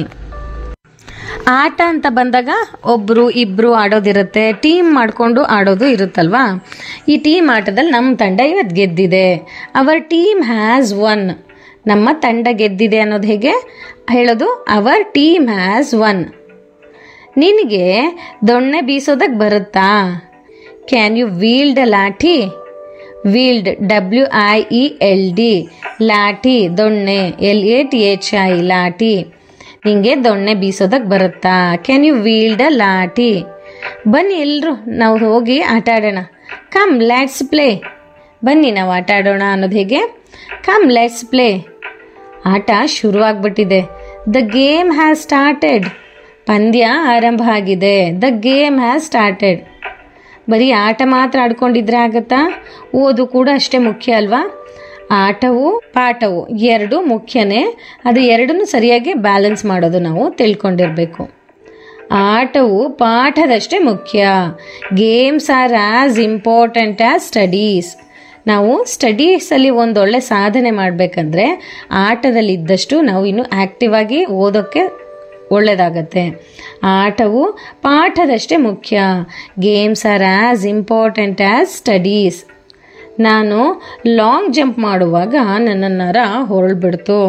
ಆಟ ಅಂತ ಬಂದಾಗ ಒಬ್ಬರು ಇಬ್ಬರು ಆಡೋದಿರುತ್ತೆ ಟೀಮ್ ಮಾಡಿಕೊಂಡು ಆಡೋದು ಇರುತ್ತಲ್ವಾ ಈ ಟೀಮ್ ಆಟದಲ್ಲಿ ನಮ್ಮ ತಂಡ ಇವತ್ತು ಗೆದ್ದಿದೆ ಅವರ್ ಟೀಮ್ ಹ್ಯಾಸ್ ಒನ್ ನಮ್ಮ ತಂಡ ಗೆದ್ದಿದೆ ಅನ್ನೋದು ಹೇಗೆ ಹೇಳೋದು ಅವರ್ ಟೀಮ್ ಹ್ಯಾಸ್ ಒನ್ ನಿನಗೆ ದೊಣ್ಣೆ ಬೀಸೋದಕ್ಕೆ ಬರುತ್ತಾ can you wield lathi wield W I E L D lathi ದೊಣ್ಣೆ L A T H I lathi ನಿಂಗೆ ದೊಣ್ಣೆ ಬೀಸೋದಕ್ಕೆ ಬರುತ್ತಾ can you wield a lathi ಬನ್ನಿ ಎಲ್ಲರೂ ನಾವು ಹೋಗಿ ಆಟ ಆಡೋಣ ಕಮ್ ಲೆಟ್ಸ್ ಪ್ಲೇ ಬನ್ನಿ ನಾವು ಆಟ ಆಡೋಣ ಅನ್ನೋದು ಹೇಗೆ ಕಮ್ ಲೆಟ್ಸ್ ಪ್ಲೇ ಆಟ ಶುರುವಾಗ್ಬಿಟ್ಟಿದೆ ದ ಗೇಮ್ ಹ್ಯಾಸ್ ಸ್ಟಾರ್ಟೆಡ್ ಪಂದ್ಯ ಆರಂಭ ಆಗಿದೆ ದ ಗೇಮ್ ಹ್ಯಾಸ್ ಸ್ಟಾರ್ಟೆಡ್ ಬರೀ ಆಟ ಮಾತ್ರ ಆಡ್ಕೊಂಡಿದ್ರೆ ಆಗತ್ತಾ ಓದು ಕೂಡ ಅಷ್ಟೇ ಮುಖ್ಯ ಅಲ್ವಾ ಆಟವು ಪಾಠವು ಎರಡು ಮುಖ್ಯನೇ ಅದು ಎರಡನ್ನೂ ಸರಿಯಾಗಿ ಬ್ಯಾಲೆನ್ಸ್ ಮಾಡೋದು ನಾವು ತಿಳ್ಕೊಂಡಿರ್ಬೇಕು ಆಟವು ಪಾಠದಷ್ಟೇ ಮುಖ್ಯ games are as important as studies ನಾವು ಸ್ಟಡೀಸಲ್ಲಿ ಒಂದೊಳ್ಳೆ ಸಾಧನೆ ಮಾಡಬೇಕಂದ್ರೆ ಆಟದಲ್ಲಿ ಇದ್ದಷ್ಟು ನಾವು ಇನ್ನು ಆ್ಯಕ್ಟಿವ್ ಆಗಿ ಓದೋಕ್ಕೆ ಒಳ್ಳೆಯದಾಗತ್ತೆ ಆಟವು ಪಾಠದಷ್ಟೇ ಮುಖ್ಯ games are as important as studies ನಾನು ಲಾಂಗ್ ಜಂಪ್ ಮಾಡುವಾಗ ನನ್ನ ನರ ಹೊರಳ್ಬಿಡ್ತು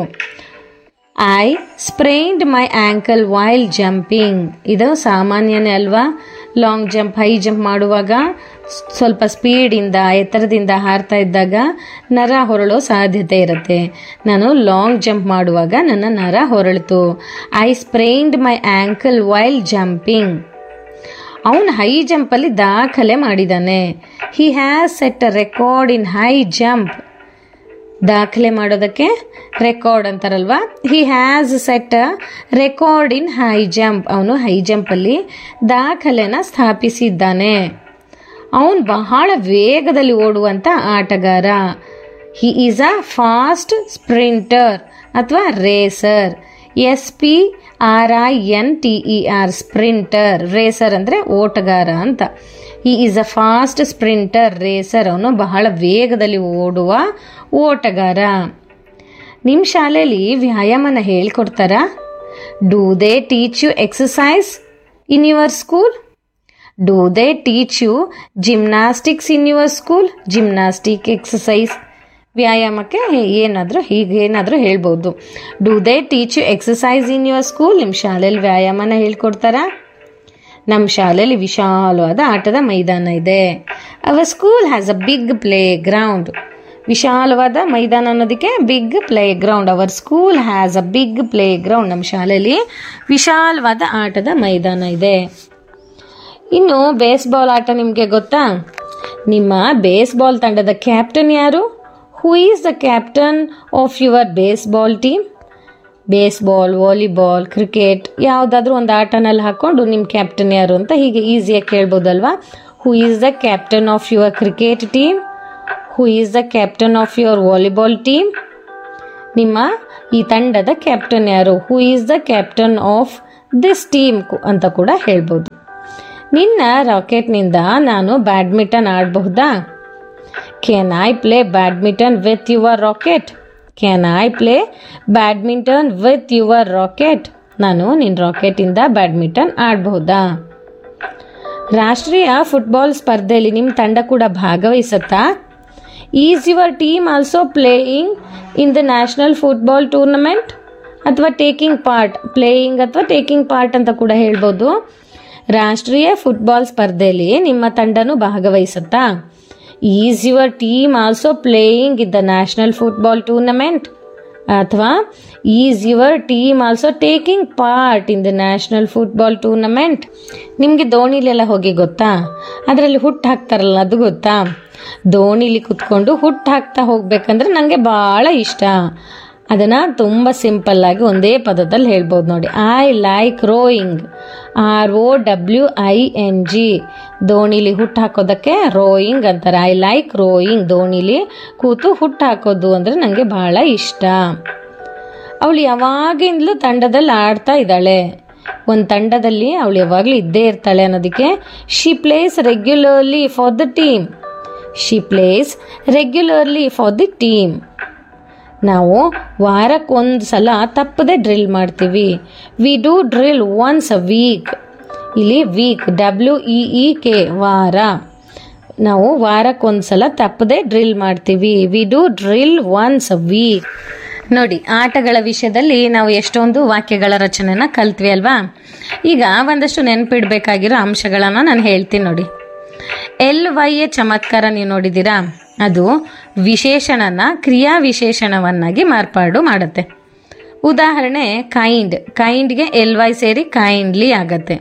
I sprained my ankle while jumping ಇದು ಸಾಮಾನ್ಯನೇ ಅಲ್ವಾ ಲಾಂಗ್ ಜಂಪ್ ಹೈ ಜಂಪ್ ಮಾಡುವಾಗ ಸ್ವಲ್ಪ ಸ್ಪೀಡಿಂದ ಎತ್ತರದಿಂದ ಹಾರ್ತಾ ಇದ್ದಾಗ ನರ ಹೊರಳೋ ಸಾಧ್ಯತೆ ಇರುತ್ತೆ ನಾನು ಲಾಂಗ್ ಜಂಪ್ ಮಾಡುವಾಗ ನನ್ನ ನರ ಹೊರಳಿತು I sprained my ankle while jumping ಅವನು ಹೈ ಜಂಪಲ್ಲಿ ದಾಖಲೆ ಮಾಡಿದ್ದಾನೆ he has set a record in high jump ದಾಖಲೆ ಮಾಡೋದಕ್ಕೆ ರೆಕಾರ್ಡ್ ಅಂತಾರಲ್ವಾ he has set a record in high jump ಅವನು ಹೈ ಜಂಪಲ್ಲಿ ದಾಖಲೆನ ಸ್ಥಾಪಿಸಿದ್ದಾನೆ ಅವನು ಬಹಳ ವೇಗದಲ್ಲಿ ಓಡುವಂಥ ಆಟಗಾರ he is a fast sprinter ಅಥವಾ racer S P R I N T E R sprinter racer ಅಂದರೆ ಓಟಗಾರ ಅಂತ he is a fast sprinter racer ಅವನು ಬಹಳ ವೇಗದಲ್ಲಿ ಓಡುವ ಓಟಗಾರ ನಿಮ್ಮ ಶಾಲೆಯಲ್ಲಿ ವ್ಯಾಯಾಮನ ಹೇಳ್ಕೊಡ್ತಾರಾ do they teach you exercise in your school do they teach you gymnastics in your school gymnastic exercise ವ್ಯಾಯಾಮಕ್ಕೆ ಏನಾದರೂ ಹೀಗೆ ಏನಾದರೂ ಹೇಳ್ಬೋದು do they teach you exercise in your school ನಿಮ್ಮ ಶಾಲೆಯಲ್ಲಿ ವ್ಯಾಯಾಮನ ಹೇಳ್ಕೊಡ್ತಾರಾ ನಮ್ಮ ಶಾಲೆಯಲ್ಲಿ ವಿಶಾಲವಾದ ಆಟದ ಮೈದಾನ ಇದೆ our school has a big playground ವಿಶಾಲವಾದ ಮೈದಾನ ಅನ್ನೋದಕ್ಕೆ big playground our school has a big playground ನಮ್ಮ ಶಾಲೆಯಲ್ಲಿ ವಿಶಾಲವಾದ ಆಟದ ಮೈದಾನ ಇದೆ ಇನ್ನು ಬೇಸ್ಬಾಲ್ ಆಟ ನಿಮಗೆ ಗೊತ್ತಾ ನಿಮ್ಮ ಬೇಸ್ಬಾಲ್ ತಂಡದ ಕ್ಯಾಪ್ಟನ್ ಯಾರು who is the captain of your baseball team baseball volleyball cricket ಯಾವುದಾದ್ರೂ ಒಂದು ಆಟನಲ್ಲಿ ಹಾಕ್ಕೊಂಡು ನಿಮ್ಮ ಕ್ಯಾಪ್ಟನ್ ಯಾರು ಅಂತ ಹೀಗೆ ಈಸಿಯಾಗಿ ಕೇಳ್ಬೋದಲ್ವಾ who is the captain of your cricket team who is the captain of your volleyball team ನಿಮ್ಮ ಈ ತಂಡದ ಕ್ಯಾಪ್ಟನ್ ಯಾರು who is the captain of this team ಅಂತ ಕೂಡ ಹೇಳ್ಬೋದು ನಿನ್ನ ರಾಕೆಟ್ನಿಂದ ನಾನು ಬ್ಯಾಡ್ಮಿಂಟನ್ ಆಡಬಹುದಾ can I play badminton with your racket can I play badminton with your racket ನಾನು ನಿನ್ನ ರಾಕೆಟಿಂದ ಬ್ಯಾಡ್ಮಿಂಟನ್ ಆಡಬಹುದಾ ರಾಷ್ಟ್ರೀಯ ಫುಟ್ಬಾಲ್ ಸ್ಪರ್ಧೆಯಲ್ಲಿ ನಿಮ್ಮ ತಂಡ ಕೂಡ ಭಾಗವಹಿಸುತ್ತಾ is your team also playing in the national football tournament ಅಥವಾ ಟೇಕಿಂಗ್ ಪಾರ್ಟ್ ಪ್ಲೇಯಿಂಗ್ ಅಥವಾ ಟೇಕಿಂಗ್ ಪಾರ್ಟ್ ಅಂತ ಕೂಡ ಹೇಳ್ಬೋದು ರಾಷ್ಟ್ರೀಯ ಫುಟ್ಬಾಲ್ ಸ್ಪರ್ಧೆಯಲ್ಲಿ ನಿಮ್ಮ ತಂಡನೂ ಭಾಗವಹಿಸುತ್ತಾ is your team also playing in the national football tournament ಅಥವಾ is your team also taking part in the national football tournament ನಿಮಗೆ ದೋಣಿಲೆಲ್ಲ ಹೋಗಿ ಗೊತ್ತಾ ಅದರಲ್ಲಿ ಹುಟ್ಟು ಹಾಕ್ತಾರಲ್ಲ ಅದು ಗೊತ್ತಾ ದೋಣಿಲಿ ಕುತ್ಕೊಂಡು ಹುಟ್ಟು ಹಾಕ್ತಾ ಹೋಗ್ಬೇಕಂದ್ರೆ ನನಗೆ ಭಾಳ ಇಷ್ಟ ಅದನ್ನು ತುಂಬ ಸಿಂಪಲ್ಲಾಗಿ ಒಂದೇ ಪದದಲ್ಲಿ ಹೇಳ್ಬೋದು ನೋಡಿ I like rowing R O W I N G ದೋಣಿಲಿ ಹುಟ್ಟು ಹಾಕೋದಕ್ಕೆ ರೋಯಿಂಗ್ ಅಂತಾರೆ ಐ ಲೈಕ್ ರೋಯಿಂಗ್ ದೋಣಿಲಿ ಕೂತು ಹುಟ್ಟು ಹಾಕೋದು ಅಂದರೆ ನನಗೆ ಭಾಳ ಇಷ್ಟ ಅವಳು ಯಾವಾಗಿಂದಲೂ ತಂಡದಲ್ಲಿ ಆಡ್ತಾ ಇದ್ದಾಳೆ ಒಂದು ತಂಡದಲ್ಲಿ ಅವಳು ಯಾವಾಗಲೂ ಇದ್ದೇ ಇರ್ತಾಳೆ ಅನ್ನೋದಕ್ಕೆ she plays regularly for the team she plays regularly for the team ನಾವು ವಾರಕ್ಕೆ ಒಂದು ಸಲ ತಪ್ಪದೆ ಡ್ರಿಲ್ ಮಾಡ್ತೀವಿ we do drill once a week ಇಲ್ಲಿ week W E E K ವಾರ ನಾವು ವಾರಕ್ಕೊಂದು ಸಲ ತಪ್ಪದೆ ಡ್ರಿಲ್ ಮಾಡ್ತೀವಿ we do drill once a week ನೋಡಿ ಆಟಗಳ ವಿಷಯದಲ್ಲಿ ನಾವು ಎಷ್ಟೊಂದು ವಾಕ್ಯಗಳ ರಚನೆನ ಕಲ್ತ್ವಿ ಅಲ್ವಾ ಈಗ ಒಂದಷ್ಟು ನೆನಪಿಡ್ಬೇಕಾಗಿರೋ ಅಂಶಗಳನ್ನು ನಾನು ಹೇಳ್ತೀನಿ ನೋಡಿ ಎಲ್ ವೈ ಎ ಚಮತ್ಕಾರ ನೀವು ನೋಡಿದ್ದೀರಾ ಅದು ವಿಶೇಷಣನ ಕ್ರಿಯಾ ವಿಶೇಷಣವನ್ನಾಗಿ ಮಾರ್ಪಾಡು ಮಾಡುತ್ತೆ ಉದಾಹರಣೆ ಕೈಂಡ್ ಕೈಂಡ್ಗೆ ಎಲ್ ವೈ ಸೇರಿ ಕೈಂಡ್ಲಿ ಆಗತ್ತೆ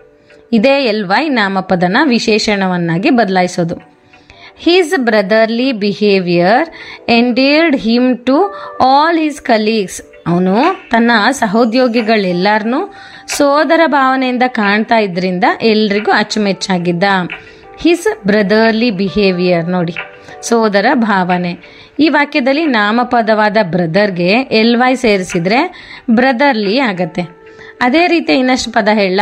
ಇದೇ ಎಲ್ ವೈ ನಾಮಪದನ ವಿಶೇಷಣವನ್ನಾಗಿ ಬದಲಾಯಿಸೋದು his brotherly behaviour endeared him to all his colleagues ಅವನು ತನ್ನ ಸಹೋದ್ಯೋಗಿಗಳೆಲ್ಲರನ್ನೂ ಸೋದರ ಭಾವನೆಯಿಂದ ಕಾಣ್ತಾ ಇದ್ರಿಂದ ಎಲ್ರಿಗೂ ಅಚ್ಚುಮೆಚ್ಚಾಗಿದ್ದ ಹಿಸ್ ಬ್ರದರ್ಲಿ ಬಿಹೇವಿಯರ್ ನೋಡಿ ಸೋದರ ಭಾವನೆ ಈ ವಾಕ್ಯದಲ್ಲಿ ನಾಮಪದವಾದ ಬ್ರದರ್ಗೆ ಎಲ್ ವೈ ಸೇರಿಸಿದ್ರೆ ಬ್ರದರ್ಲಿ ಆಗತ್ತೆ ಅದೇ ರೀತಿ ಇನ್ನಷ್ಟು ಪದ ಹೇಳ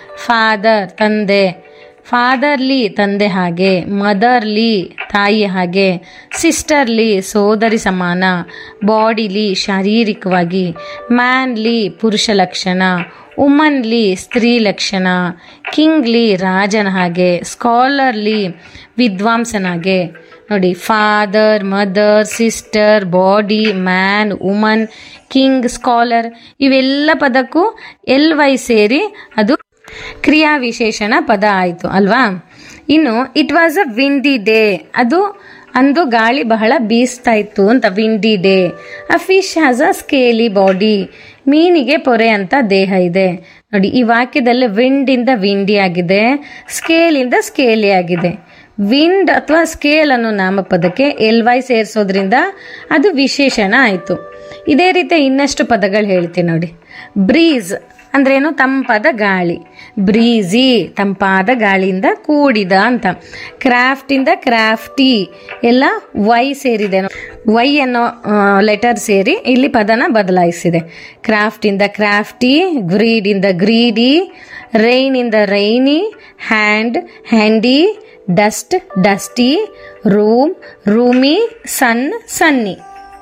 ಫಾದರ್ ತಂದೆ ಫಾದರ್ಲಿ ತಂದೆ ಹಾಗೆ ಮದರ್ಲಿ ತಾಯಿ ಹಾಗೆ ಸಿಸ್ಟರ್ಲಿ ಸೋದರಿ ಸಮಾನ ಬಾಡಿಲಿ ಶಾರೀರಿಕವಾಗಿ ಮ್ಯಾನ್ಲಿ ಪುರುಷ ಲಕ್ಷಣ ವುಮನ್ಲಿ ಸ್ತ್ರೀ ಲಕ್ಷಣ ಕಿಂಗ್ಲಿ ರಾಜನ ಹಾಗೆ ಸ್ಕಾಲರ್ಲಿ ವಿದ್ವಾಂಸನಾಗೆ ನೋಡಿ father mother sister body man woman king scholar ಇವೆಲ್ಲ ಪದಕ್ಕೂ ಎಲ್ ವೈ ಸೇರಿ ಅದು ಕ್ರಿಯಾ ವಿಶೇಷಣ ಪದ ಆಯಿತು ಅಲ್ವಾ ಇನ್ನು it was a windy day ಅದು ಅಂದು ಗಾಳಿ ಬಹಳ ಬೀಸ್ತಾ ಇತ್ತು ಅಂತ windy day a fish has a scaly body ಮೀನಿಗೆ ಪೊರೆ ಅಂತ ದೇಹ ಇದೆ ನೋಡಿ ಈ ವಾಕ್ಯದಲ್ಲಿ ವಿಂಡಿಂದ ವಿಂಡಿ ಆಗಿದೆ ಸ್ಕೇಲಿಂದ ಸ್ಕೇಲಿ ಆಗಿದೆ ವಿಂಡ್ ಅಥವಾ ಸ್ಕೇಲ್ ಅನ್ನೋ ನಾಮಪದಕ್ಕೆ ಎಲ್ ವೈ ಸೇರಿಸೋದ್ರಿಂದ ಅದು ವಿಶೇಷಣ ಆಯಿತು ಇದೇ ರೀತಿ ಇನ್ನಷ್ಟು ಪದಗಳು ಹೇಳ್ತೀನಿ ನೋಡಿ ಬ್ರೀಸ್ ಅಂದ್ರೇನು ತಂಪಾದ ಗಾಳಿ ಬ್ರೀಝಿ ತಂಪಾದ ಗಾಳಿಯಿಂದ ಕೂಡಿದ ಅಂತ ಕ್ರಾಫ್ಟಿಂದ ಕ್ರಾಫ್ಟಿ ಎಲ್ಲ ವೈ ಸೇರಿದೆ ವೈ ಅನ್ನೋ ಲೆಟರ್ ಸೇರಿ ಇಲ್ಲಿ ಪದನ ಬದಲಾಯಿಸಿದೆ ಕ್ರಾಫ್ಟಿಂದ ಕ್ರಾಫ್ಟಿ ಗ್ರೀಡಿಂದ ಗ್ರೀಡಿ ರೈನಿಂದ rainy hand handy dust dusty room roomy sun sunny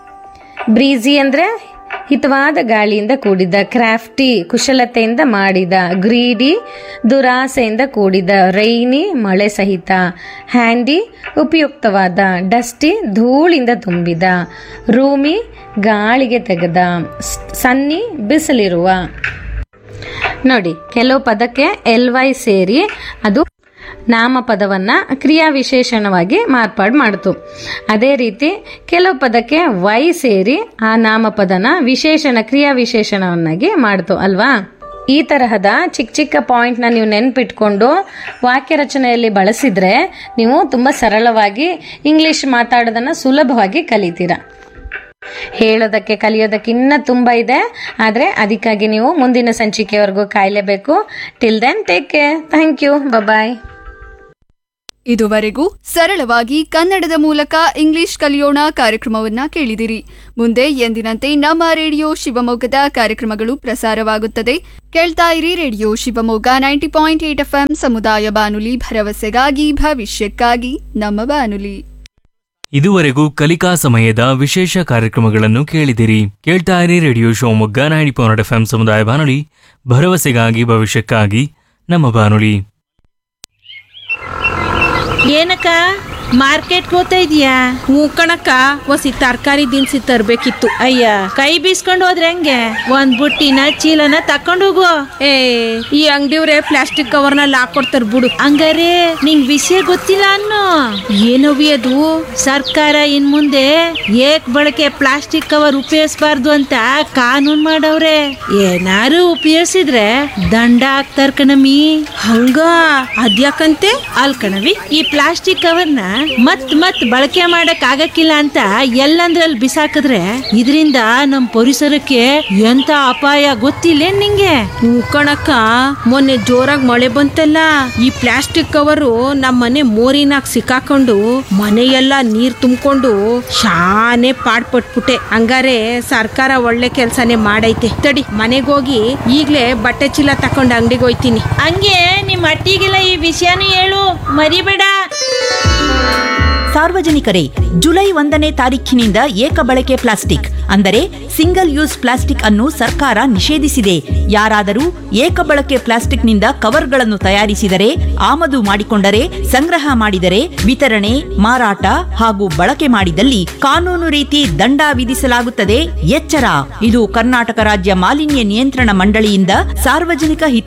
breezy ಅಂದರೆ ಹಿತವಾದ ಗಾಳಿಯಿಂದ ಕೂಡಿದ ಕ್ರಾಫ್ಟಿ ಕುಶಲತೆಯಿಂದ ಮಾಡಿದ ಗ್ರೀಡಿ ದುರಾಸೆಯಿಂದ ಕೂಡಿದ ರೈನಿ ಮಳೆ ಸಹಿತ ಹ್ಯಾಂಡಿ ಉಪಯುಕ್ತವಾದ ಡಸ್ಟಿ ಧೂಳಿಂದ ತುಂಬಿದ ರೂಮಿ ಗಾಳಿಗೆ ತೆಗೆದ ಸ್- ಸನ್ನಿ ಬಿಸಿಲಿರುವ ನೋಡಿ ಕೆಲವು ಪದಕ್ಕೆ ಎಲ್ ವೈ ಸೇರಿ ಅದು ನಾಮಪದವನ್ನ ಕ್ರಿಯಾ ವಿಶೇಷಣವಾಗಿ ಮಾರ್ಪಾಡು ಮಾಡ್ತು ಅದೇ ರೀತಿ ಕೆಲವು ಪದಕ್ಕೆ ವೈ ಸೇರಿ ಆ ನಾಮಪದನ ವಿಶೇಷಣ ಕ್ರಿಯಾ ವಿಶೇಷಣವನ್ನಾಗಿ ಮಾಡ್ತು ಅಲ್ವಾ ಈ ತರಹದ ಚಿಕ್ಕ ಚಿಕ್ಕ ಪಾಯಿಂಟ್ನ ನೀವು ನೆನ್ಪಿಟ್ಕೊಂಡು ವಾಕ್ಯ ರಚನೆಯಲ್ಲಿ ಬಳಸಿದ್ರೆ ನೀವು ತುಂಬ ಸರಳವಾಗಿ ಇಂಗ್ಲಿಷ್ ಮಾತಾಡೋದನ್ನ ಸುಲಭವಾಗಿ ಕಲಿತೀರಾ ಹೇಳೋದಕ್ಕೆ ಕಲಿಯೋದಕ್ಕೆ ಇನ್ನೂ ತುಂಬ ಇದೆ ಆದರೆ ಅದಕ್ಕಾಗಿ ನೀವು ಮುಂದಿನ ಸಂಚಿಕೆವರೆಗೂ ಕಾಯಲೇಬೇಕು till then take care thank you bye ಇದುವರೆಗೂ ಸರಳವಾಗಿ ಕನ್ನಡದ ಮೂಲಕ ಇಂಗ್ಲಿಷ್ ಕಲಿಯೋಣ ಕಾರ್ಯಕ್ರಮವನ್ನ ಕೇಳಿದಿರಿ ಮುಂದೆ ಎಂದಿನಂತೆ ನಮ್ಮ ರೇಡಿಯೋ ಶಿವಮೊಗ್ಗದ ಕಾರ್ಯಕ್ರಮಗಳು ಪ್ರಸಾರವಾಗುತ್ತದೆ ಕೇಳ್ತಾ ಇರಿ radio Shivamogga ninety point eight F ಸಮುದಾಯ ಬಾನುಲಿ ಭರವಸೆಗಾಗಿ ಭವಿಷ್ಯಕ್ಕಾಗಿ ನಮ್ಮ ಬಾನುಲಿ ಇದುವರೆಗೂ ಕಲಿಕಾ ಸಮಯದ ವಿಶೇಷ ಕಾರ್ಯಕ್ರಮಗಳನ್ನು ಕೇಳಿದಿರಿ ಕೇಳ್ತಾ ಇರಿ radio Shivamogga ninety point F ಸಮುದಾಯ ಬಾನುಲಿ ಭರವಸೆಗಾಗಿ ಭವಿಷ್ಯಕ್ಕಾಗಿ ನಮ್ಮ ಬಾನುಲಿ ಏನಕ್ಕ ಮಾರ್ಕೆಟ್ ಹೋಗ್ತಾ ಇದೀಯಾ ಹ್ಞೂ ಕಣಕ್ಕ ಒಸಿ ತರಕಾರಿ ದಿನಸಿ ತರ್ಬೇಕಿತ್ತು ಅಯ್ಯ ಕೈ ಬೀಸ್ಕೊಂಡು ಹೋದ್ರೆ ಹೆಂಗೆ ಒಂದ್ ಬುಟ್ಟಿನ ಚೀಲನ ತಕೊಂಡು ಹೋಗು ಏ ಈ ಅಂಗಡಿಯವ್ರೆ ಪ್ಲಾಸ್ಟಿಕ್ ಕವರ್ನಲ್ಲಿ ಹಾಕೊಡ್ತಾರ ಬಿಡು ಹಂಗಾರೆ ನಿಂಗ್ ವಿಷಯ ಗೊತ್ತಿಲ್ಲ ಅನ್ನೋ ಏನವಿ ಅದು ಸರ್ಕಾರ ಇನ್ ಮುಂದೆ ಏಕ್ ಬಳಕೆ ಪ್ಲಾಸ್ಟಿಕ್ ಕವರ್ ಉಪಯೋಗಿಸಬಾರ್ದು ಅಂತ ಕಾನೂನ್ ಮಾಡವ್ರೆ ಏನಾರು ಉಪಯೋಗಿಸಿದ್ರೆ ದಂಡ ಹಾಕ್ತಾರ ಕಣಮಿ ಹಂಗ ಅದ್ಯಾಕಂತೆ ಅಲ್ ಕಣವಿ ಈ ಪ್ಲಾಸ್ಟಿಕ್ ಕವರ್ನ ಮತ್ ಮತ್ ಬಳಕೆ ಮಾಡಕ್ ಆಗಕ್ಕಿಲ್ಲ ಅಂತ ಎಲ್ಲಂದ್ರಲ್ಲಿ ಬಿಸಾಕಿದ್ರೆ ಇದರಿಂದ ನಮ್ ಪರಿಸರಕ್ಕೆ ಎಂತ ಅಪಾಯ ಗೊತ್ತಿಲ್ಲ ನಿಂಗೆ ಹ್ಞೂ ಕಣಕ್ಕ ಮೊನ್ನೆ ಜೋರಾಗಿ ಮಳೆ ಬಂತಲ್ಲ ಈ ಪ್ಲಾಸ್ಟಿಕ್ ಕವರು ನಮ್ಮ ಮನೆ ಮೋರಿನಾಗ ಸಿಕ್ಕಾಕೊಂಡು ಮನೆಯೆಲ್ಲ ನೀರ್ ತುಂಬಿಕೊಂಡು ಶಾನೆ ಪಾಡ್ಪಟ್ಬಿಟ್ಟೆ ಹಂಗಾರೆ ಸರ್ಕಾರ ಒಳ್ಳೆ ಕೆಲ್ಸನೇ ಮಾಡೈತೆ ತಡಿ ಮನೆಗೋಗಿ ಈಗ್ಲೇ ಬಟ್ಟೆ ಚೀಲ ತಕೊಂಡು ಅಂಗಡಿಗೆ ಹೋಯ್ತೀನಿ ಹಂಗೆ ನಿಮ್ ಅಟ್ಟಿಗೆಲ್ಲ ಈ ವಿಷಯನೂ ಹೇಳು ಮರಿಬೇಡ ಸಾರ್ವಜನಿಕರೇ ಜುಲೈ ಒಂದನೇ ತಾರೀಖಿನಿಂದ ಏಕ ಬಳಕೆ ಪ್ಲಾಸ್ಟಿಕ್ ಅಂದರೆ ಸಿಂಗಲ್ ಯೂಸ್ ಪ್ಲಾಸ್ಟಿಕ್ ಅನ್ನು ಸರ್ಕಾರ ನಿಷೇಧಿಸಿದೆ ಯಾರಾದರೂ ಏಕ ಬಳಕೆ ಪ್ಲಾಸ್ಟಿಕ್ನಿಂದ ಕವರ್ಗಳನ್ನು ತಯಾರಿಸಿದರೆ ಆಮದು ಮಾಡಿಕೊಂಡರೆ ಸಂಗ್ರಹ ಮಾಡಿದರೆ ವಿತರಣೆ ಮಾರಾಟ ಹಾಗೂ ಬಳಕೆ ಮಾಡಿದಲ್ಲಿ ಕಾನೂನು ರೀತಿ ದಂಡ ವಿಧಿಸಲಾಗುತ್ತದೆ ಎಚ್ಚರ ಇದು ಕರ್ನಾಟಕ ರಾಜ್ಯ ಮಾಲಿನ್ಯ ನಿಯಂತ್ರಣ ಮಂಡಳಿಯಿಂದ ಸಾರ್ವಜನಿಕ ಹಿತ